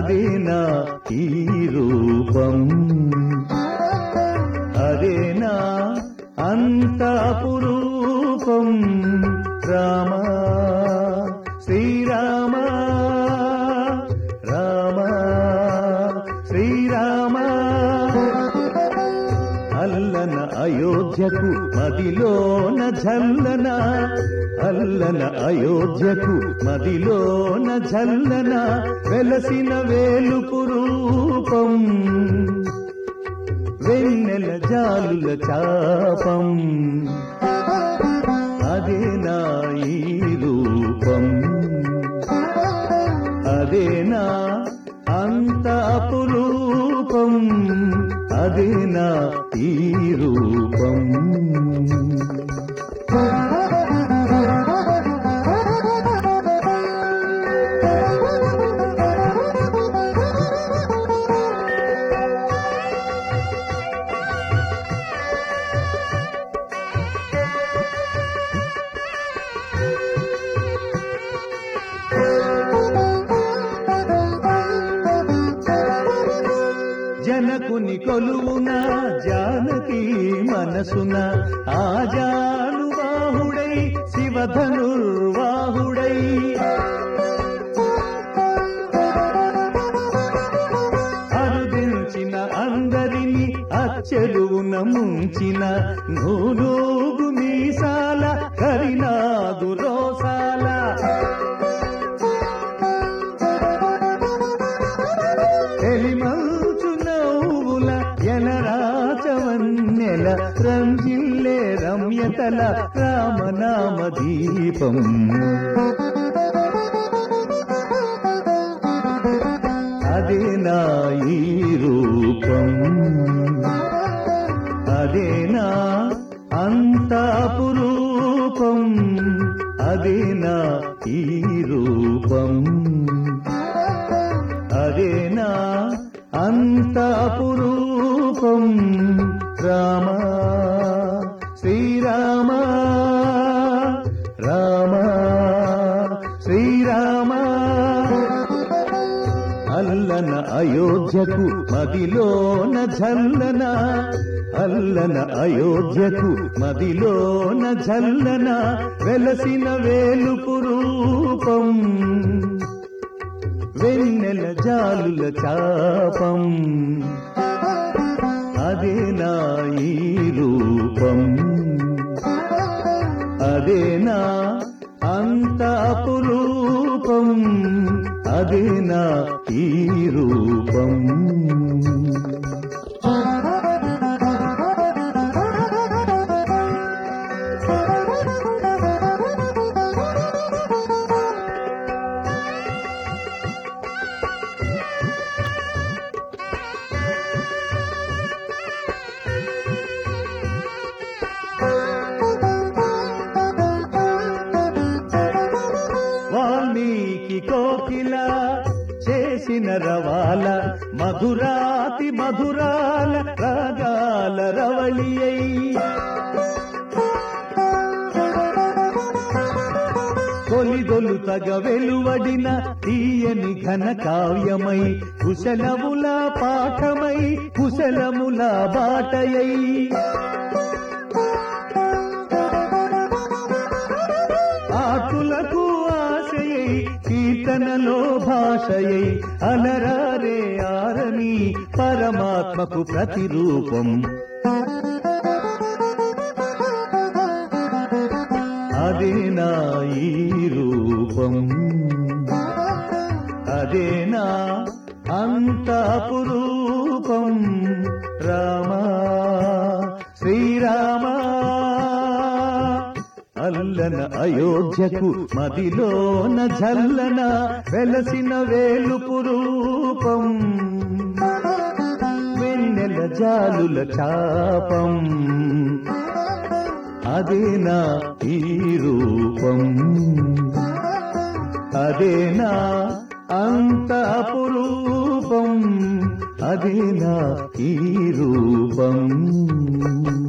అదే నా ఈ రూపం అదే నా అంత అపురూపం రామ శ్రీరామ రామ శ్రీరామ అల్లన అయోధ్యకు మదిలోన జల్లన అల్లన అయోధ్యకు మదిలోన జల్లన వెలసిన వేలుపు రూపం వెన్నెల జాలుల చాపం అదే నా ఈ రూపం అదే నా అంత అపురూపం అదే నా ఈ రూపం జనకుని కొలువున జానకి మనసున ఆజానుబాహుడై శివధనుర్వాహుడై అరుదించిన అందరిని అచ్చెలువున ముంచిన నూనూగు మీసాల కరినాగు రోసాల ఎలిమంచు నవ్వుల ఎలరాచవన్నెల రంజిల్లే రమ్యతల రామనామ దీపం అదే నా ఈ రూపం అదే నా అంత అపురూపం అదే నా ఈ రూపం అదే నా అంత అపురూపం రామ శ్రీరామ రామ శ్రీరామ అల్లన అయోధ్యకు మదిలోన జల్లన అల్లన అయోధ్యకు మదిలోన జల్లన వెలసిన వేలుపు రూపం వెన్నెల జాలుల చాపం అదే నా ఈ రూపం అదే నా అంత అపురూపం అదే నా ఈ రూపం వాల్మీకి కోకిల చేసిన రవాల మధురాతి మధురాల రాగాల రవళియై కొలిదొలు తగ వెలువడిన తీయని ఘన కావ్యమై కుశలముల పాఠమై కుశలముల బాటయై ఆకులకు ఆశయై కీర్తనలో భాషయై అలరారే ఆరని పరమాత్మకు ప్రతిరూపం అదే నా ఈ రూపం అదే నా అంత అపురూపం రామ శ్రీరామ అల్లన అయోధ్యకు మదిలోన జల్లన వెలసిన వేలుపు రూపం వెన్నెల జాలుల చాపం అదే నా ఈ రూపం అదే నా అంత అపురూపం అదే నా ఈ రూపం